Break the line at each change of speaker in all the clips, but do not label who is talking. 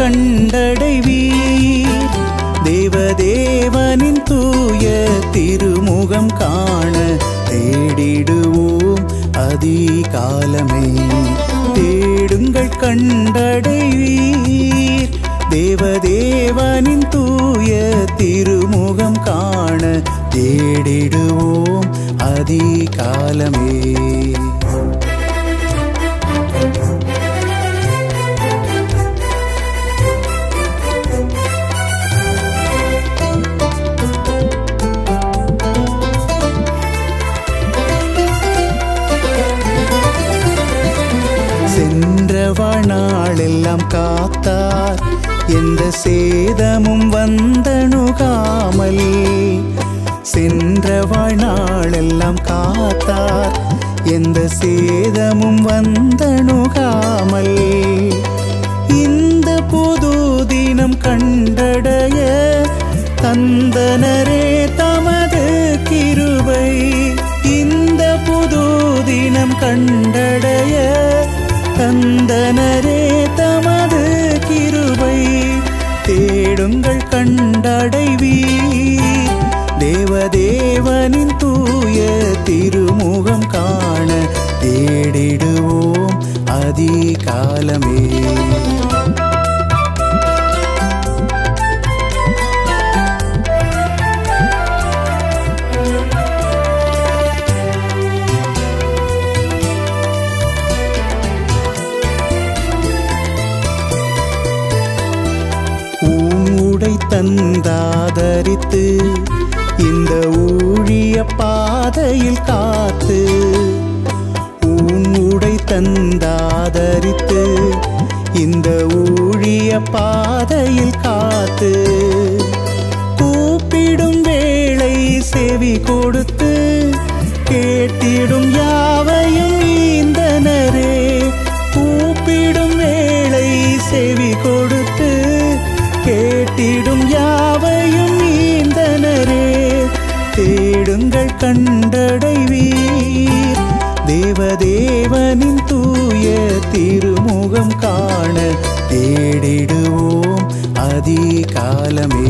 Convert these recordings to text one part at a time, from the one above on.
கண்டடைவீர் தேவதேவனின் தூய திருமுகம் காண தேடிடுவோம் அதிகாலமே தேடுங்கள் கண்டடைவீர் தேவதேவனின் தூய திருமுகம் காண தேடிடுவோம் அதிகாலமே சென்றவாழ் நாளெல்லாம் காத்தார் எந்த சேதமும் வந்தணுகாமல் சென்றவாழ் நாளெல்லாம் காத்தார் எந்த சேதமும் வந்தணுகாமல் இந்த புது தினம் கண்டடைய தந்தனரே தமது கிருபை இந்த புது தினம் கண்டடைய தந்தனரே தமது கிருபை தேடுங்கள் கண்டடைவீர் தேவதேவனின் தூய திருமுகம் காண தேடிடுவோம் அதிகாலமே ஊடை தந்தாதரித்து இந்த ஊழிய பாதையில் காத்து ஊடை தந்தாதரித்து இந்த ஊழிய பாதையில் காத்து கூப்பிடும் வேளை செவி கொடுத்து கேட்டிடும் யாவையும் ஈந்தனரே கூப்பிடும் வேளை செவி கொடுத்து கேட்டிடும் யாவையும் ஈந்தனரே தேடுங்கள் கண்டடைவீர் தேவதேவனின் தூய திருமுகம் காண தேடிடுவோம் அதிகாலமே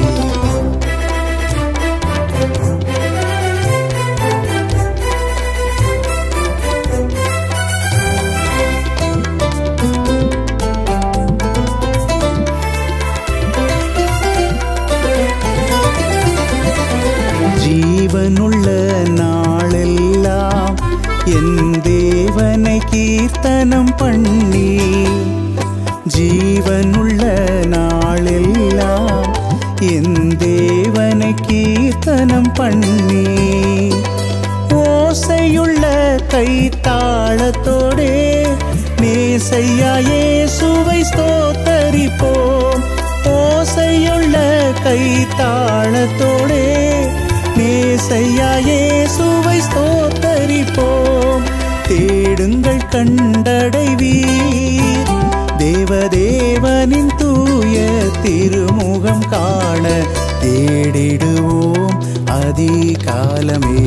ஜீவனுள்ள நாளெல்லாம் என் தேவனை கீர்த்தனம் பண்ணி ஜீவனுள்ள நாளெல்லாம் என் தேவனை கீர்த்தனம் பண்ணி ஓசையுள்ள கைத்தாளத்தோடே நேசையா இயேசுவை ஸ்தோத்தரிப்போம் ஓசையுள்ள கைத்தாளத்தோடே நேசையா இயேசுவை ஸ்தோத்தரிப்போம் தேடுங்கள் கண்டடைவீர் தேவதேவனின் தூய திருமுகம் காண தேடிடுவோம் அதிகாலமே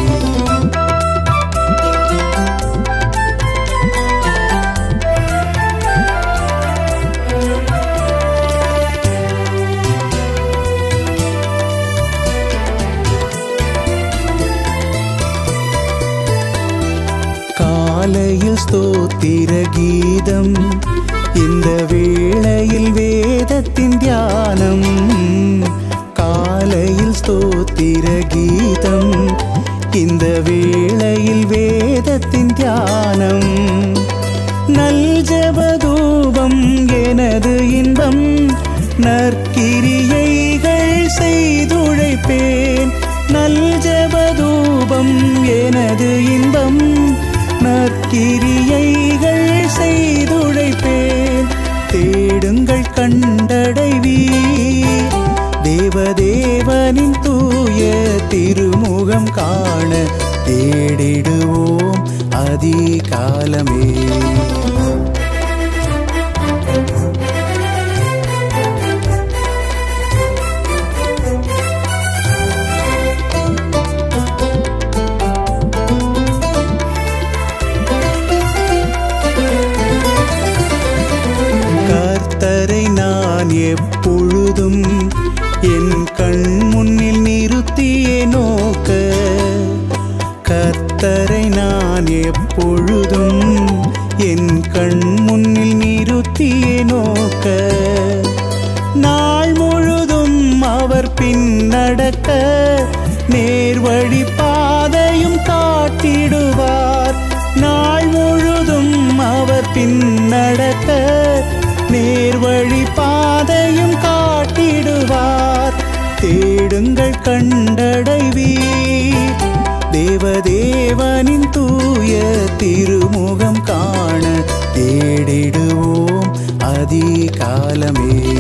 காலையில் ஸ்தோத்திர கீதம் இந்த வேளையில் வேதத்தின் தியானம் காலையில் ஸ்தோத்திர கீதம் இந்த வேளையில் வேதத்தின் தியானம் நல் ஜபதூபம் எனது இன்பம் நற்கிரியைகள் செய்துழைப்பேன் நல் ஜபதூபம் எனது இன்பம் நற்கிரியைகள் செய்துழைப்பேன் தேடுங்கள் கண்டடைவீர் தேவதேவனின் தூய திருமுகம் காண தேடிடுவோம் அதிகாலமே கர்த்தரை பின்னடக்க நேர்வழி பாதையும் காட்டிடுவார் நாள் முழுதும் அவர் பின்னடக்க நேர்வழி பாதையும் காட்டிடுவார் தேடுங்கள் கண்டடைவீர் தேவதேவனின் தூய திருமுகம் காண தேடிடுவோம் அதிகாலமே